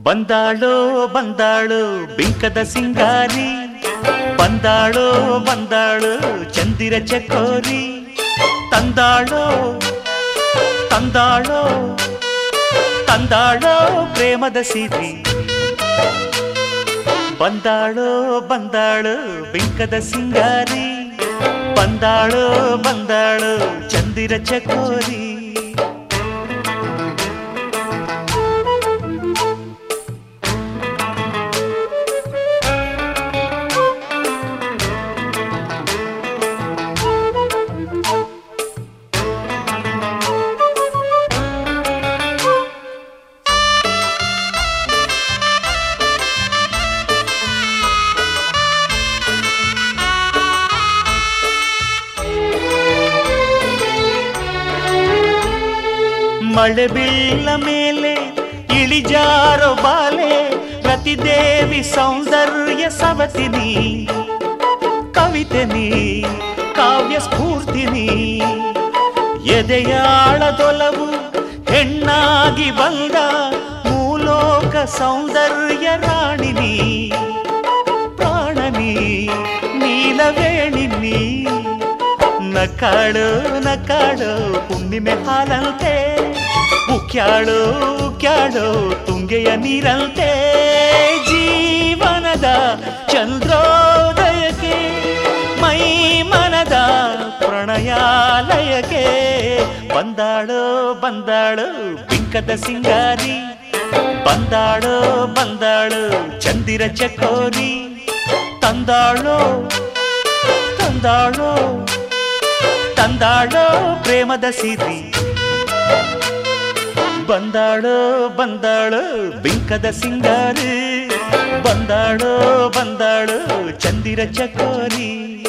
ಬಂದಾಳೋ ಬಂದಾಳು ಬಿಂಕದ ಸಿಂಗಾರಿ ಬಂದಾಳೋ ಬಂದಾಳು ಚಂದಿರ ಚಕೋರಿ ತಂದಾಳೋ ತಂದಾಳೋ ತಂದಾಳೋ ಪ್ರೇಮದ ಸಿರಿ ಬಂದಾಳೋ ಬಂದಾಳು ಬಿಂಕದ ಸಿಂಗಾರಿ ಬಂದಾಳೋ ಬಂದಾಳು ಚಂದಿರ ಚಕೋರಿ ಮಳೆ ಬೀಳ ಮೇಲೆ ಇಳಿಜಾರೋ ಬಾಲೆ ರತಿದೇವಿ ಸೌಂದರ್ಯ ಸವತಿನಿ ಕವಿತೆ ನೀ ಕಾವ್ಯ ಸ್ಫೂರ್ತಿನಿ ಎದೆಯಾಳದೊಲವು ಹೆಣ್ಣಾಗಿ ಬಂದ ಮೂಲೋಕ ಸೌಂದರ್ಯ ರಾಣಿನಿ ಪ್ರಾಣನಿ ನೀಲವೇಣಿನಿ ನಕಾಳು ನಕಾಳು ಹುಣ್ಣಿಮೆ ಹಾಲಂತೆ ಉಕ್ಯಾಳು ಉಕ್ಯಾಳು ತುಂಗೆಯ ನೀರಂತೆ ಜೀವನದ ಚಂದ್ರೋದಯಕ್ಕೆ ಮೈ ಮನದ ಪ್ರಣಯಾಲಯಕ್ಕೆ ಬಂದಾಳು ಬಂದಾಳು ಬಿಂಕದ ಸಿಂಗಾರಿ ಬಂದಾಳು ಬಂದಾಳು ಚಂದಿರ ಚಕೋರಿ ತಂದಾಳೋ ತಂದಾಳೋ ತಂದಾಳೋ ಪ್ರೇಮದ ಸಿರಿ ಬಂದಾಳೋ ಬಂದಾಳು ಬಿಂಕದ ಸಿಂಗಾರಿ ಬಂದಾಳೋ ಬಂದಾಳು ಚಂದಿರ ಚಕೋರಿ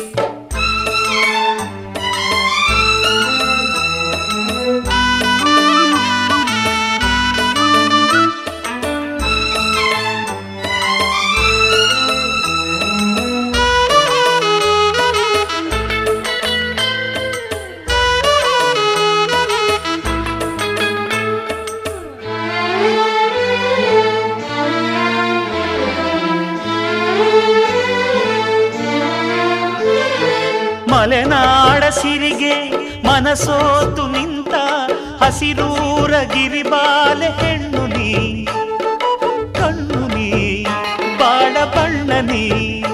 ಮಲೆನಾಡ ಸಿರಿಗೆ ಮನಸೋತು ನಿಂತ ಹಸಿರೂರ ಗಿರಿಬಾಲೆ ಹೆಣ್ಣು ನೀ ಕಣ್ಣು ನೀ ಬಾಳ ಬಣ್ಣ ನೀ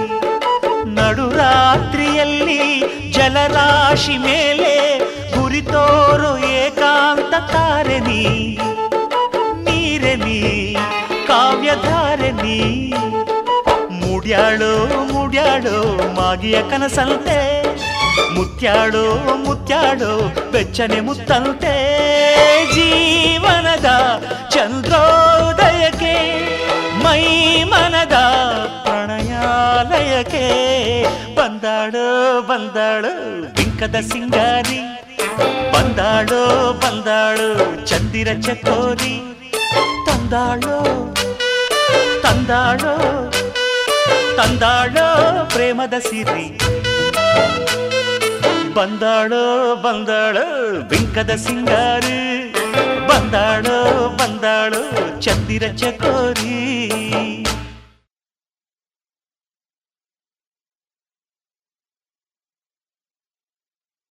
ನಡುರಾತ್ರಿಯಲ್ಲಿ ಜಲರಾಶಿ ಮೇಲೆ ಗುರಿತೋರು ಏಕಾಂತ ತಾರೆ ನೀ ನೀರೆ ನೀ ಕಾವ್ಯಧಾರೆ ನೀ ಮುಡ್ಯಾಳು ಮುಡ್ಯಾಳು ಮಾಗಿಯ ಕನಸಂತೆ ಮುತ್ಯಾಳು ಮುತ್ಯಾಳು ಬೆಚ್ಚನೆ ಮುತ್ತಂತೆ ಜೀವನದ ಚಂದ್ರೋದಯಕ್ಕೆ ಮೈ ಮನದ ಪ್ರಣಯಾಲಯಕ್ಕೆ ಬಂದಾಳು ಬಂದಾಳು ಬಿಂಕದ ಸಿಂಗಾರಿ ಬಂದಾಳು ಬಂದಾಳು ಚಂದಿರ ಚಕೋರಿ ತಂದಾಳು ತಂದಾಳೋ ತಂದಾಳೋ ಪ್ರೇಮದ ಸಿರಿ ಬಂದಾಳೋ ಬಂದಾಳೋ ಬಿಂಕದ ಸಿಂಗಾರಿ ಬಂದಾಳೋ ಬಂದಾಳೋ ಚಂದಿರ ಚಕೋರಿ